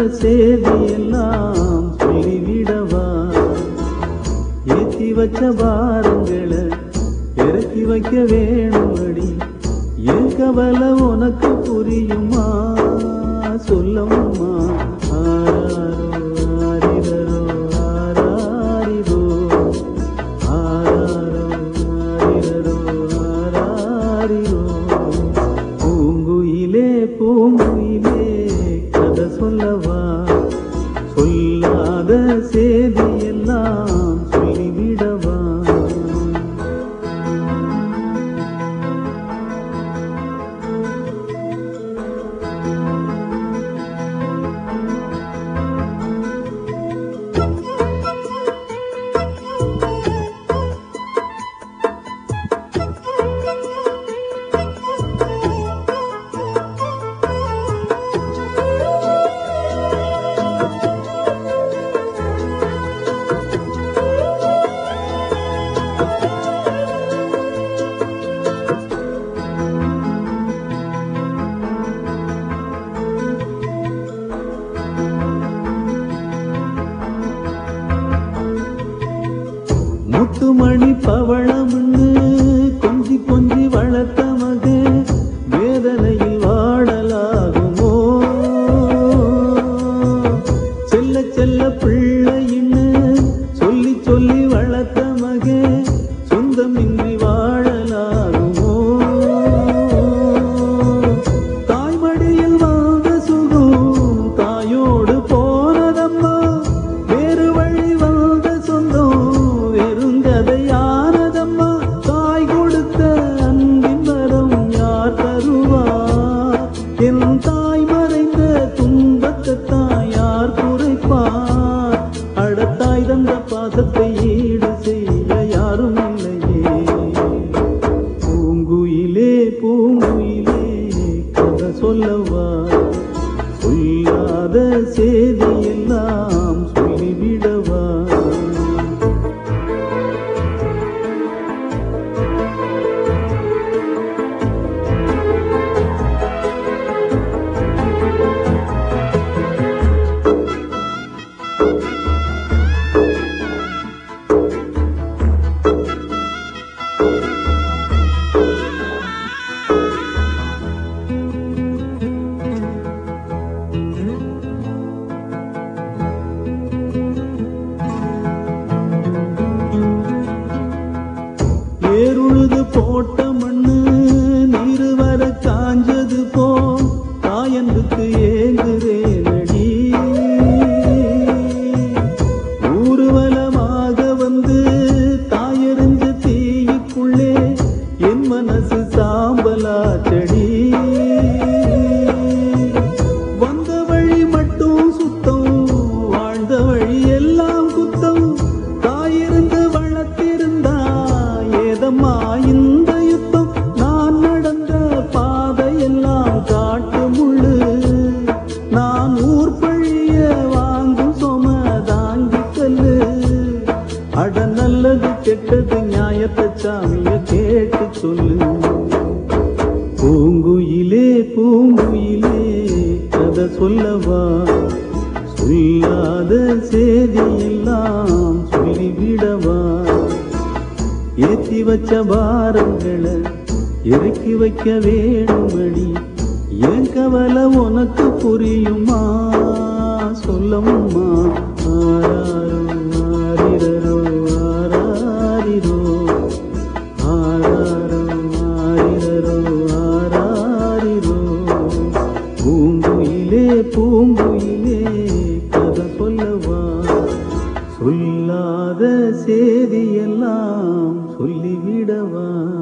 சேதி எல்லாம் சொல்லிவிடவா ஏத்தி வச்ச பாரங்களை இறக்கி வைக்க வேணுமடி என் கவலை உனக்கு புரியுமா சொல்லம்மா ஆராரோ ஆரிரரோ ஆராரிரோ ஆராரோ ஆரிரரோ ஆராரிரோ பூங்குயிலே பூங்குயிலே கதை சொல்லவா சொல்லாத சேதி எல்லாம் சொல்லிவிடவா முத்துமணி பவளம்னு கொஞ்சி கொஞ்சி வளர்த்த மகன் வேதனையில் வாழலாகுமோ செல்ல செல்ல பிள்ளைன்னு சொல்லி சொல்லி வளர்த்த மகன் சொந்தமின்றி வாழலாகுமோ தாய்மடியில் வாழ்ந்த சுகம் தாயோடு போனதம்மா வேறு வழி வாழ்ந்த சொந்தம் வெறுங்கதையானதம்மா தாய் கொடுத்த அன்பின் வரம் யார் தருவார் என் தாய் மறைந்த துன்பத்தை தான் யார் குறைப்பார் அடத்தாய் தந்த பாசத்தை ஈடு செய்ய யாரும் இல்லையே பூங்குயிலே பூங்குயிலே கதை சொல்லவா சொல்லாத சேதி எல்லாம் சொல்லிவிடவா ஏறுழுது போட்ட மண்ணு நீரு வர காஞ்சது போ தாயன்புக்கு ஏங்குறேனடி ஊர்வலமாக வந்து தாயறிஞ்ச தீயுக்குள்ளே என் மனசு சாம்பலாச்சடி வந்த வழி மட்டும் சுத்தம் வாழ்ந்த வழி எல்லாம் குத்தம் தாயிருந்து வளர்த்திருந்தா ஏதம்மா இந்த யுத்தம் நான் நடந்த பாதையெல்லாம் காட்டு முள்ளு நான் ஊர் பழிய வாங்கும் சொம தாங்கி கல்லு அட நல்லது கெட்டது நியாயத்தை சாமிய கேட்டு சொல்லு பூங்குயிலே பூங்குயிலே கதை சொல்லவா சொல்லாத சேதி எல்லாம் சொல்லிவிடவா ஏத்தி வச்ச பாரங்களை இறக்கி வைக்க வேணுமடி என் கவலை உனக்கு புரியுமா சொல்லம்மா ஆராரோ ஆரிரரோ ஆராரிரோ ஆராரோ ஆரிரரோ ஆராரிரோ பூங்குயிலே பூங்குயிலே கதை சொல்லவா சொல்லாத சேதி எல்லாம் சொல்லிவிடவா